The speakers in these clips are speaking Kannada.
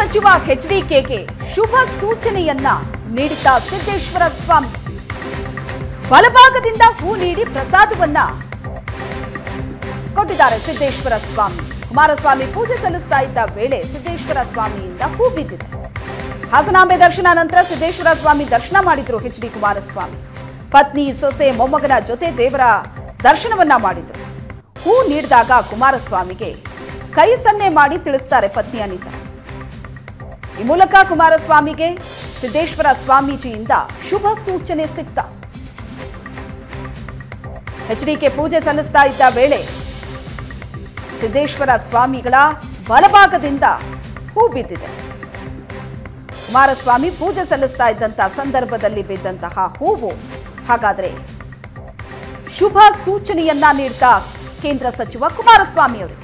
ಸಚಿವ ಎಚ್ಡಿಕೆಗೆ ಶುಭ ಸೂಚನೆಯನ್ನ ನೀಡಿದ ಸಿದ್ದೇಶ್ವರ ಸ್ವಾಮಿ ಬಲಭಾಗದಿಂದ ಹೂ ನೀಡಿ ಪ್ರಸಾದವನ್ನ ಕೊಟ್ಟಿದ್ದಾರೆ ಸಿದ್ದೇಶ್ವರ ಸ್ವಾಮಿ ಕುಮಾರಸ್ವಾಮಿ ಪೂಜೆ ಸಲ್ಲಿಸ್ತಾ ಇದ್ದ ವೇಳೆ ಸಿದ್ದೇಶ್ವರ ಸ್ವಾಮಿಯಿಂದ ಹೂ ಬಿದ್ದಿದೆ ಹಾಸನಾಂಬೆ ದರ್ಶನ ನಂತರ ಸಿದ್ದೇಶ್ವರ ಸ್ವಾಮಿ ದರ್ಶನ ಮಾಡಿದ್ರು ಎಚ್ ಡಿ ಕುಮಾರಸ್ವಾಮಿ ಪತ್ನಿ ಸೊಸೆ ಮೊಮ್ಮಗನ ಜೊತೆ ದೇವರ ದರ್ಶನವನ್ನ ಮಾಡಿದ್ರು ಹೂ ನೀಡಿದಾಗ ಕುಮಾರಸ್ವಾಮಿಗೆ ಕೈ ಸನ್ನೆ ಮಾಡಿ ತಿಳಿಸ್ತಾರೆ ಪತ್ನಿ ಅನಿತಾ ಈ ಮೂಲಕ ಕುಮಾರಸ್ವಾಮಿಗೆ ಸಿದ್ದೇಶ್ವರ ಸ್ವಾಮೀಜಿಯಿಂದ ಶುಭ ಸೂಚನೆ ಸಿಕ್ತ ಎಚ್ಡಿಕೆ ಪೂಜೆ ಸಲ್ಲಿಸ್ತಾ ಇದ್ದ ವೇಳೆ ಸಿದ್ದೇಶ್ವರ ಸ್ವಾಮಿಗಳ ಬಲಭಾಗದಿಂದ ಹೂ ಬಿದ್ದಿದೆ ಕುಮಾರಸ್ವಾಮಿ ಪೂಜೆ ಸಲ್ಲಿಸ್ತಾ ಇದ್ದಂತಹ ಸಂದರ್ಭದಲ್ಲಿ ಬಿದ್ದಂತಹ ಹೂವು ಹಾಗಾದ್ರೆ ಶುಭ ಸೂಚನೆಯನ್ನ ನೀಡ್ತಾ ಕೇಂದ್ರ ಸಚಿವ ಕುಮಾರಸ್ವಾಮಿ ಅವರಿಗೆ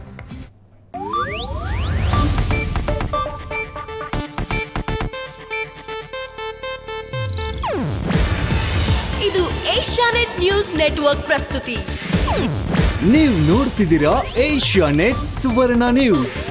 ಇದು ಏಷ್ಯಾನೆಟ್ ನ್ಯೂಸ್ ನೆಟ್ವರ್ಕ್ ಪ್ರಸ್ತುತಿ ನೀವು ನೋಡ್ತಿದ್ದೀರಾ ಏಷ್ಯಾ ನೆಟ್ ಸುವರ್ಣ ನ್ಯೂಸ್